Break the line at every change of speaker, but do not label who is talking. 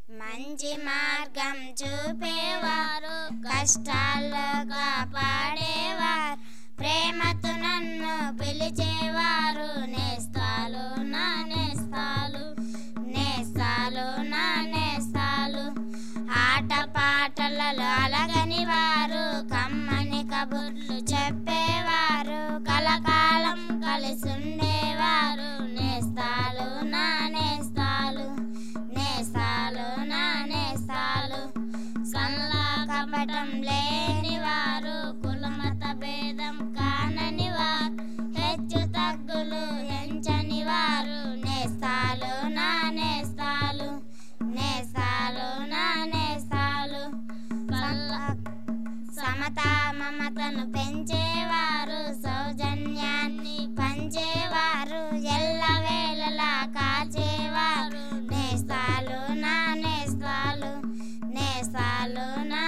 మంచి మార్గం చూపేవారు కష్టాల్లో కాపాడేవారు ప్రేమతో నన్ను పిలిచేవారు నేస్తాలు నా నేస్తాలు నేస్తాలు నా నేస్తాలు ఆట పాటలలో అలగని వారు కమ్మని కబుర్లు చెప్పేవారు కలకాలం కలిసి ఉండేవారు నేస్తాలు నా నేస్తాలు నేస్తాలు నా నేస్తాలు సల్లా కపటం లేని వారు కులమత భేదం కానని వారు హెచ్చు తగ్గులు ఎంచని వారు నేస్తాలు నా నేస్తాలు నేస్తాలు నా నేస్తాలు సల్లా సమత మమతను పెంచేవారు సౌజన్యాన్ని పంచేవారు ఎల్ల వేళలా కాచేవారు నేస్తాలు నా నేస్తాలు నేస్తాలు నా